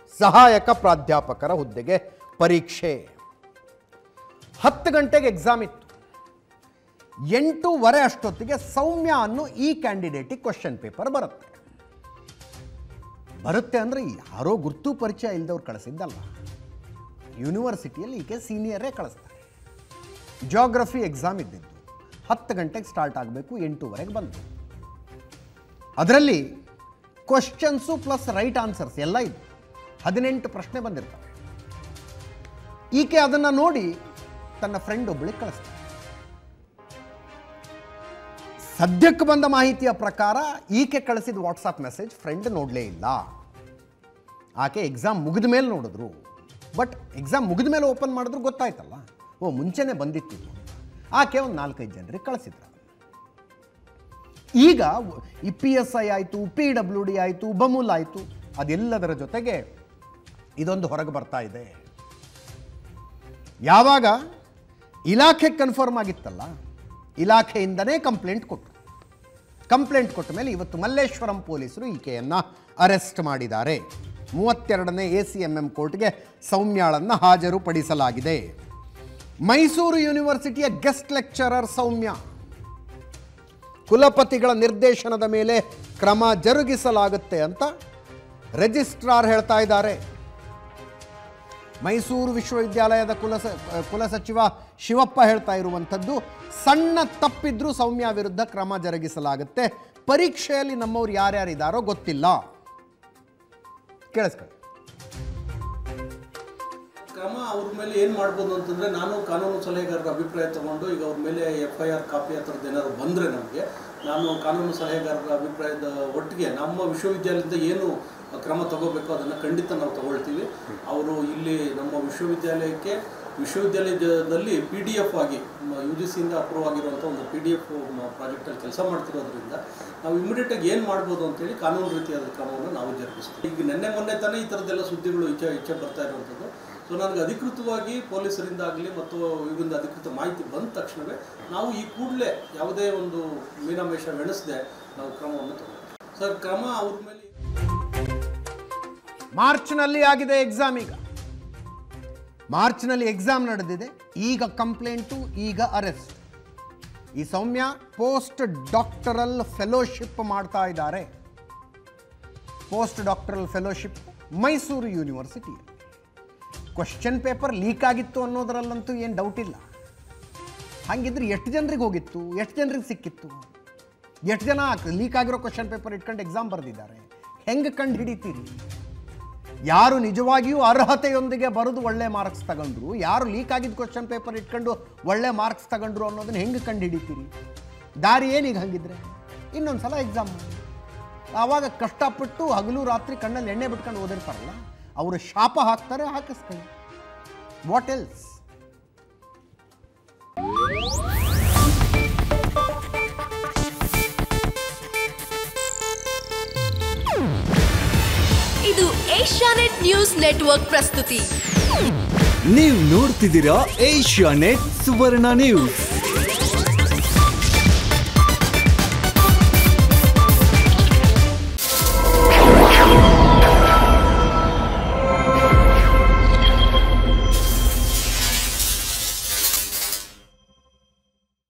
ಸಹಾಯಕ ಪ್ರಾಧ್ಯಾಪಕರ ಹುದ್ದೆಗೆ ಪರೀಕ್ಷೆ ಹತ್ತು ಗಂಟೆಗೆ ಎಕ್ಸಾಮ್ ಇತ್ತು ಎಂಟೂವರೆ ಅಷ್ಟೊತ್ತಿಗೆ ಸೌಮ್ಯ ಅನ್ನೋ ಈ ಕ್ಯಾಂಡಿಡೇಟಿಗೆ ಕ್ವಶನ್ ಪೇಪರ್ ಬರುತ್ತೆ ಬರುತ್ತೆ ಅಂದರೆ ಯಾರೋ ಗುರ್ತು ಪರಿಚಯ ಇಲ್ಲದವ್ರು ಕಳಿಸಿದ್ದಲ್ಲ ಯೂನಿವರ್ಸಿಟಿಯಲ್ಲಿ ಈಕೆ ಸೀನಿಯರೇ ಕಳಿಸ್ತಾರೆ ಜಿಯೋಗ್ರಫಿ ಎಕ್ಸಾಮ್ ಇದ್ದಿದ್ದು ಹತ್ತು ಗಂಟೆಗೆ ಸ್ಟಾರ್ಟ್ ಆಗಬೇಕು ಎಂಟೂವರೆಗೆ ಬಂತು ಅದರಲ್ಲಿ ಕ್ವಶನ್ಸು ಪ್ಲಸ್ ರೈಟ್ ಆನ್ಸರ್ಸ್ ಎಲ್ಲ ಇದ್ದು ಹದಿನೆಂಟು ಪ್ರಶ್ನೆ ಬಂದಿರ್ತವೆ ಈಕೆ ಅದನ್ನು ನೋಡಿ ತನ್ನ ಫ್ರೆಂಡ್ ಒಬ್ಬಳಿಗೆ ಕಳಿಸ್ತಾರೆ ಸದ್ಯಕ್ಕೆ ಬಂದ ಮಾಹಿತಿಯ ಪ್ರಕಾರ ಈಕೆ ಕಳಿಸಿದ ವಾಟ್ಸಪ್ ಮೆಸೇಜ್ ಫ್ರೆಂಡ್ ನೋಡಲೇ ಇಲ್ಲ ಆಕೆ ಎಕ್ಸಾಮ್ ಮುಗಿದ ಮೇಲೆ ನೋಡಿದ್ರು ಬಟ್ ಎಕ್ಸಾಮ್ ಮುಗಿದ ಮೇಲೆ ಓಪನ್ ಮಾಡಿದ್ರು ಗೊತ್ತಾಯ್ತಲ್ಲ ಓ ಮುಂಚೆನೇ ಬಂದಿತ್ತು ಇದು ಅಂತ. ಆಕೆ ಒಂದು ನಾಲ್ಕೈದು ಜನರಿಗೆ ಕಳಿಸಿದ್ರು ಈಗ ಈ ಪಿ ಎಸ್ ಐ ಆಯಿತು ಪಿ ಡಬ್ಲ್ಯೂ ಡಿ ಆಯಿತು ಬಮೂಲ್ ಆಯಿತು ಅದೆಲ್ಲದರ ಜೊತೆಗೆ ಇದೊಂದು ಹೊರಗೆ ಬರ್ತಾ ಇದೆ ಯಾವಾಗ ಇಲಾಖೆ ಕನ್ಫರ್ಮ್ ಆಗಿತ್ತಲ್ಲ ಇಲಾಖೆಯಿಂದನೇ ಕಂಪ್ಲೇಂಟ್ ಕೊಟ್ಟರು ಕಂಪ್ಲೇಂಟ್ ಕೊಟ್ಟ ಮೇಲೆ ಇವತ್ತು ಮಲ್ಲೇಶ್ವರಂ ಪೊಲೀಸರು ಈಕೆಯನ್ನು ಅರೆಸ್ಟ್ ಮಾಡಿದ್ದಾರೆ ಮೂವತ್ತೆರಡನೇ ಎ ಸಿ ಎಂ ಎಂ ಕೋರ್ಟ್ಗೆ ಸೌಮ್ಯಾಳನ್ನು ಹಾಜರುಪಡಿಸಲಾಗಿದೆ ಮೈಸೂರು ಯೂನಿವರ್ಸಿಟಿಯ ಗೆಸ್ಟ್ ಲೆಕ್ಚರರ್ ಸೌಮ್ಯ ಕುಲಪತಿಗಳ ನಿರ್ದೇಶನದ ಮೇಲೆ ಕ್ರಮ ಜರುಗಿಸಲಾಗುತ್ತೆ ಅಂತ ರಿಜಿಸ್ಟ್ರಾರ್ ಹೇಳ್ತಾ ಇದ್ದಾರೆ ಮೈಸೂರು ವಿಶ್ವವಿದ್ಯಾಲಯದ ಕುಲಸ ಕುಲಸಚಿವ ಶಿವಪ್ಪ ಹೇಳ್ತಾ ಇರುವಂಥದ್ದು ಸಣ್ಣ ತಪ್ಪಿದ್ರೂ ಸೌಮ್ಯ ವಿರುದ್ಧ ಕ್ರಮ ಜರುಗಿಸಲಾಗುತ್ತೆ ಪರೀಕ್ಷೆಯಲ್ಲಿ ನಮ್ಮವ್ರು ಯಾರ್ಯಾರಿದ್ದಾರೋ ಗೊತ್ತಿಲ್ಲ ಕೇಳಿಸ್ಕೊಳ್ಳಿ ಕ್ರಮ ಅವ್ರ ಮೇಲೆ ಏನು ಮಾಡ್ಬೋದು ಅಂತಂದ್ರೆ ನಾನು ಕಾನೂನು ಸಲಹೆಗಾರರ ಅಭಿಪ್ರಾಯ ತಗೊಂಡು ಈಗ ಅವ್ರ ಮೇಲೆ ಎಫ್ ಐ ಆರ್ ಕಾಪಿ ಆ ಥರದ್ದು ಏನಾದ್ರು ಬಂದರೆ ನಮಗೆ ನಾನು ಕಾನೂನು ಸಲಹೆಗಾರರ ಅಭಿಪ್ರಾಯದ ಒಟ್ಟಿಗೆ ನಮ್ಮ ವಿಶ್ವವಿದ್ಯಾಲಯದಿಂದ ಏನು ಕ್ರಮ ತಗೋಬೇಕು ಅದನ್ನು ಖಂಡಿತ ನಾವು ತಗೊಳ್ತೀವಿ ಅವರು ಇಲ್ಲಿ ನಮ್ಮ ವಿಶ್ವವಿದ್ಯಾಲಯಕ್ಕೆ ವಿಶ್ವವಿದ್ಯಾಲಯದಲ್ಲಿ ಪಿ ಡಿ ಎಫ್ ಆಗಿ ಯು ಜಿ ಸಿಯಿಂದ ಅಪ್ರೂವ್ ಆಗಿರುವಂಥ ಒಂದು ಪಿ ಡಿ ಎಫ್ ಪ್ರಾಜೆಕ್ಟಲ್ಲಿ ಕೆಲಸ ಮಾಡ್ತಿರೋದ್ರಿಂದ ನಾವು ಇಮಿಡಿಯೇಟಾಗಿ ಏನು ಮಾಡ್ಬೋದು ಅಂತೇಳಿ ಕಾನೂನು ರೀತಿಯಾದ ಕ್ರಮವನ್ನು ನಾವು ಜರುಗಿಸ್ತೀವಿ ಈಗ ನಿನ್ನೆ ಮೊನ್ನೆ ತಾನೇ ಈ ಥರದ್ದೆಲ್ಲ ಸುದ್ದಿಗಳು ಈಚೆ ಈಚೆ ಬರ್ತಾ ಇರುವಂಥದ್ದು ಸೊ ನನಗೆ ಅಧಿಕೃತವಾಗಿ ಪೊಲೀಸರಿಂದ ಆಗಲಿ ಮತ್ತು ಇವರಿಂದ ಅಧಿಕೃತ ಮಾಹಿತಿ ಬಂದ ತಕ್ಷಣವೇ ನಾವು ಈ ಕೂಡಲೇ ಯಾವುದೇ ಒಂದು ಮೀನಾಮೇಷ ಎಣಿಸದೆ ನಾವು ಕ್ರಮವನ್ನು ತಗೊಳ್ತೀವಿ ಸರ್ ಕ್ರಮ ಅವ್ರ ಮೇಲೆ ಮಾರ್ಚ್ನಲ್ಲಿ ಆಗಿದೆ ಎಕ್ಸಾಮ್ ಈಗ ಮಾರ್ಚ್ನಲ್ಲಿ ಎಕ್ಸಾಮ್ ನಡೆದಿದೆ ಈಗ ಕಂಪ್ಲೇಂಟು ಈಗ ಅರೆಸ್ಟ್ ಈ ಸೌಮ್ಯ ಪೋಸ್ಟ್ ಡಾಕ್ಟರಲ್ ಫೆಲೋಶಿಪ್ ಮಾಡ್ತಾ ಇದ್ದಾರೆ post doctoral fellowship Mysuru university question paper leak ಆಗಿತ್ತು ಅನ್ನೋದರಲ್ಲಂತೂ ಏನು ಡೌಟ್ ಇಲ್ಲ ಹಾಗಿದ್ರೆ ಎಷ್ಟು ಜನರಿಗೆ ಹೋಗಿತ್ತು ಎಷ್ಟು ಜನರಿಗೆ ಸಿಕ್ಕಿತ್ತು ಎಷ್ಟು ಜನ ಲೀಕ್ ಆಗಿರೋ ಕ್ವಶನ್ ಪೇಪರ್ ಇಟ್ಕೊಂಡು ಎಕ್ಸಾಮ್ ಬರೆದಿದ್ದಾರೆ ಹೆಂಗೆ ಕಂಡು ಹಿಡಿತೀರಿ ಯಾರು ನಿಜವಾಗಿಯೂ ಅರ್ಹತೆಯೊಂದಿಗೆ ಬರೆದು ಒಳ್ಳೆ ಮಾರ್ಕ್ಸ್ ತಗೊಂಡ್ರು ಯಾರು ಲೀಕ್ ಆಗಿದ್ದ ಕ್ವಶನ್ ಪೇಪರ್ ಇಟ್ಕೊಂಡು ಒಳ್ಳೆ ಮಾರ್ಕ್ಸ್ ತಗೊಂಡ್ರು ಅನ್ನೋದನ್ನ ಹೆಂಗೆ ಕಂಡು ಹಿಡಿತೀರಿ ದಾರಿ ಏನೀಗ ಹಂಗಿದ್ರೆ ಇನ್ನೊಂದು ಸಲ ಎಕ್ಸಾಮ್ ಮಾಡಿ ಆವಾಗ ಕಷ್ಟಪಟ್ಟು ಹಗಲು ರಾತ್ರಿ ಕಣ್ಣಲ್ಲಿ ಎಣ್ಣೆ ಬಿಟ್ಕೊಂಡು ಓದಿರ್ತಾರಲ್ಲ ಅವರು ಶಾಪ ಹಾಕ್ತಾರೆ ಹಾಕಿಸ್ಕೊಳ್ಳಿ ವಾಟ್ ಎಲ್ಸ್ ಇದು ಏಷ್ಯಾನೆಟ್ ನ್ಯೂಸ್ ನೆಟ್ವರ್ಕ್ ಪ್ರಸ್ತುತಿ ನೀವು ನೋಡ್ತಿದ್ದೀರಾ ಏಷ್ಯಾ ನೆಟ್ ಸುವರ್ಣ ನ್ಯೂಸ್